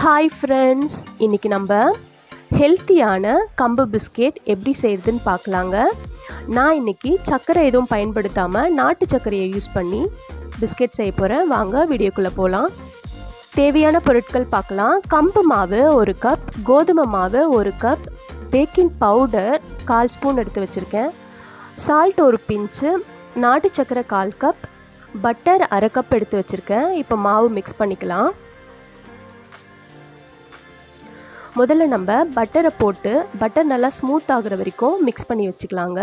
hi friends இன்றைக்கி நம்ம ஹெல்த்தியான கம்பு பிஸ்கெட் எப்படி செய்கிறதுன்னு பார்க்கலாங்க நான் இன்றைக்கி சர்க்கரை எதுவும் பயன்படுத்தாமல் நாட்டு சர்க்கரையை யூஸ் பண்ணி பிஸ்கெட் செய்ய போகிறேன் வாங்க வீடியோக்குள்ளே போகலாம் தேவையான பொருட்கள் பார்க்கலாம் கம்பு மாவு ஒரு கப் கோதுமை மாவு ஒரு கப் பேக்கிங் பவுடர் கால் ஸ்பூன் எடுத்து வச்சுருக்கேன் சால்ட் ஒரு பிஞ்சு நாட்டு சர்க்கரை கால் கப் பட்டர் அரை கப் எடுத்து வச்சுருக்கேன் இப்போ மாவு மிக்ஸ் பண்ணிக்கலாம் முதல்ல நம்ம பட்டரை போட்டு பட்டர் நல்லா ஸ்மூத் ஆகுற வரைக்கும் மிக்ஸ் பண்ணி வச்சுக்கலாங்க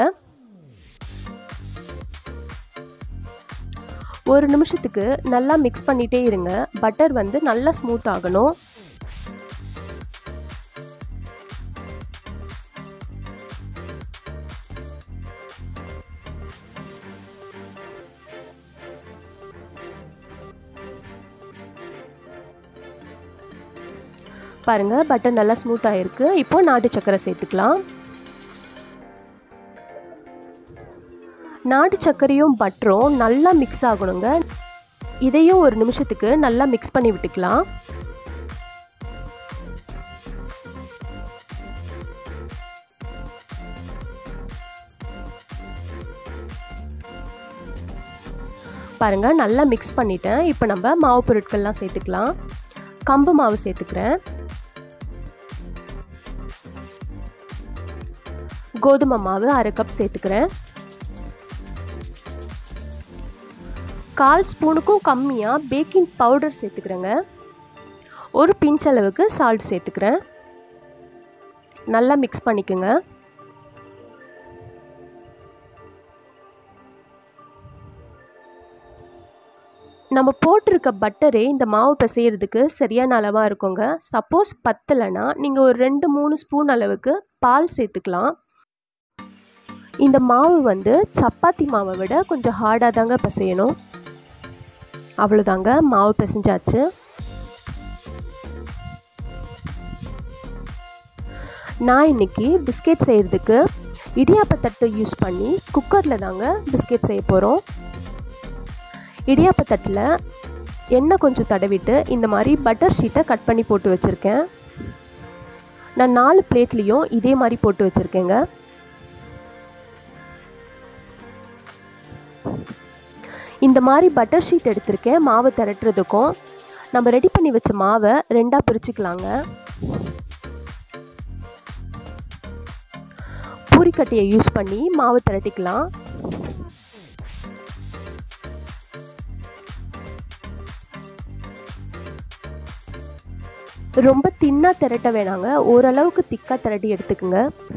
ஒரு நிமிஷத்துக்கு நல்லா மிக்ஸ் பண்ணிகிட்டே இருங்க பட்டர் வந்து நல்லா ஸ்மூத் ஆகணும் பாருங்கள் பட்டர் நல்லா ஸ்மூத் ஆகிருக்கு இப்போ நாட்டு சக்கரை சேர்த்துக்கலாம் நாட்டு சர்க்கரையும் பட்டரும் நல்லா மிக்ஸ் ஆகணுங்க இதையும் ஒரு நிமிஷத்துக்கு நல்லா மிக்ஸ் பண்ணி விட்டுக்கலாம் பாருங்கள் நல்லா மிக்ஸ் பண்ணிட்டேன் இப்போ நம்ம மாவு பொருட்கள்லாம் சேர்த்துக்கலாம் கம்பு மாவு சேர்த்துக்கிறேன் கோதுமை மாவு அரை கப் சேர்த்துக்கிறேன் கால் ஸ்பூனுக்கும் கம்மியாக பேக்கிங் பவுடர் சேர்த்துக்கிறேங்க ஒரு பிஞ்ச் அளவுக்கு சால்ட் சேர்த்துக்கிறேன் நல்லா மிக்ஸ் பண்ணிக்கோங்க நம்ம போட்டிருக்க பட்டரே இந்த மாவு பிசைகிறதுக்கு சரியான அளவாக இருக்குங்க சப்போஸ் பத்தலைன்னா நீங்கள் ஒரு ரெண்டு மூணு ஸ்பூன் அளவுக்கு பால் சேர்த்துக்கலாம் இந்த மாவு வந்து சப்பாத்தி மாவை விட கொஞ்சம் ஹார்டாக தாங்க பிசையணும் அவ்வளோதாங்க மாவு பிசைஞ்சாச்சு நான் இன்னைக்கு பிஸ்கெட் செய்கிறதுக்கு இடியாப்பத்தட்டை யூஸ் பண்ணி குக்கரில் தாங்க பிஸ்கெட் செய்ய போகிறோம் இடியாப்பத்தட்டில் எண்ணெய் கொஞ்சம் தடவிட்டு இந்த மாதிரி பட்டர் ஷீட்டை கட் பண்ணி போட்டு வச்சுருக்கேன் நான் நாலு பிளேட்லேயும் இதே மாதிரி போட்டு வச்சுருக்கேங்க இந்த மாதிரி பட்டர் ஷீட் எடுத்திருக்கேன் மாவை திரட்டுறதுக்கும் நம்ம ரெடி பண்ணி வச்ச மாவை ரெண்டாக பிரிச்சுக்கலாங்க பூரிக்கட்டையை யூஸ் பண்ணி மாவு திரட்டிக்கலாம் ரொம்ப தின்னாக திரட்ட வேணாங்க ஓரளவுக்கு திக்காக திரட்டி எடுத்துக்கோங்க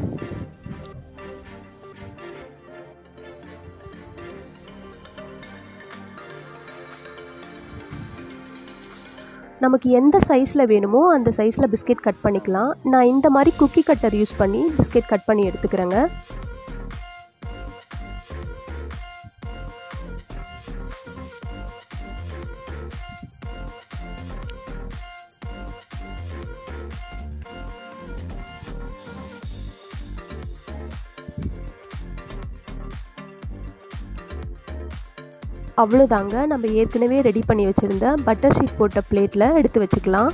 நமக்கு எந்த சைஸில் வேணுமோ அந்த சைஸில் பிஸ்கெட் கட் பண்ணிக்கலாம் நான் இந்த மாதிரி குக்கி கட்டர் யூஸ் பண்ணி பிஸ்கெட் கட் பண்ணி எடுத்துக்கிறேங்க அவ்வளோதாங்க நம்ம ஏற்கனவே ரெடி பண்ணி வச்சுருந்த பட்டர் ஷீட் போட்ட பிளேட்டில் எடுத்து வச்சுக்கலாம்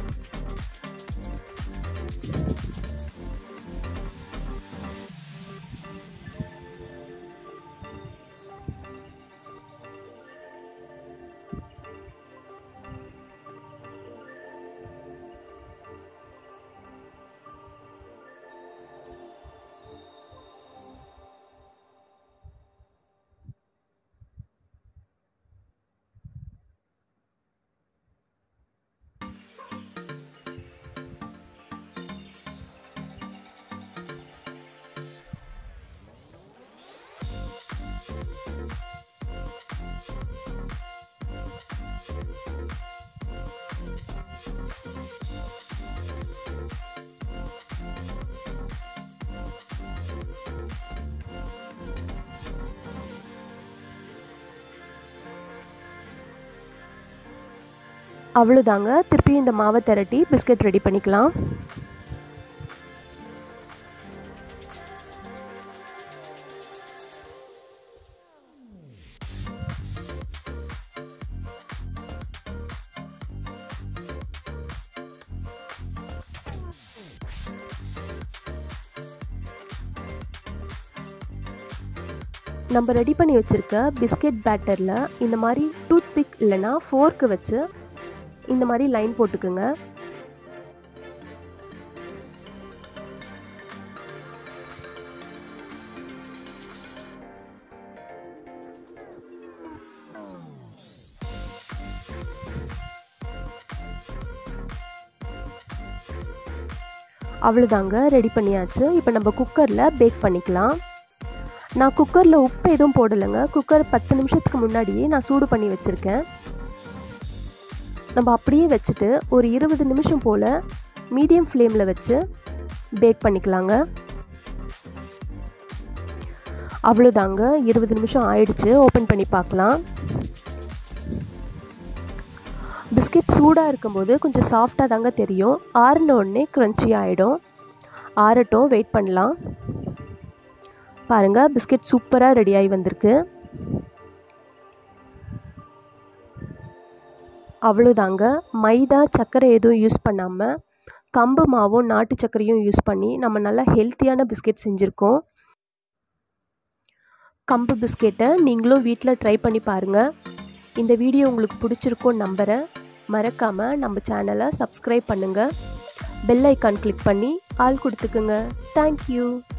அவ்வளோதாங்க திருப்பி இந்த மாவை திரட்டி பிஸ்கட் ரெடி பண்ணிக்கலாம் நம்ம ரெடி பண்ணி வச்சுருக்க பிஸ்கெட் பேட்டரில் இந்த மாதிரி டூத் பிக் இல்லைன்னா ஃபோர்க்கு வச்சு இந்த மாதிரி லைன் போட்டுக்குங்க அவ்வளோதாங்க ரெடி பண்ணியாச்சு இப்போ நம்ம குக்கரில் பேக் பண்ணிக்கலாம் நான் குக்கரில் உப்பு எதுவும் போடலைங்க குக்கர் பத்து நிமிஷத்துக்கு முன்னாடியே நான் சூடு பண்ணி வச்சுருக்கேன் நம்ம அப்படியே வச்சுட்டு ஒரு இருபது நிமிஷம் போல் மீடியம் ஃப்ளேமில் வச்சு பேக் பண்ணிக்கலாங்க அவ்வளோதாங்க இருபது நிமிஷம் ஆயிடுச்சு ஓப்பன் பண்ணி பார்க்கலாம் பிஸ்கெட் சூடாக இருக்கும்போது கொஞ்சம் சாஃப்டாக தாங்க தெரியும் ஆறின உடனே க்ரன்ச்சி ஆகிடும் ஆறட்டும் வெயிட் பண்ணலாம் பாருங்கள் பிஸ்கெட் சூப்பராக ரெடி ஆகி வந்திருக்கு அவ்வளோதாங்க மைதா சர்க்கரை எதுவும் யூஸ் பண்ணாமல் கம்பு மாவும் நாட்டு சர்க்கரையும் யூஸ் பண்ணி நம்ம நல்லா ஹெல்த்தியான பிஸ்கெட் செஞ்சுருக்கோம் கம்பு பிஸ்கெட்டை நீங்களும் வீட்டில் ட்ரை பண்ணி பாருங்கள் இந்த வீடியோ உங்களுக்கு பிடிச்சிருக்கோன்னு நம்புகிறேன் மறக்காமல் நம்ம சேனலை சப்ஸ்கிரைப் பண்ணுங்கள் பெல் ஐக்கான் கிளிக் பண்ணி ஆள் கொடுத்துக்குங்க தேங்க்யூ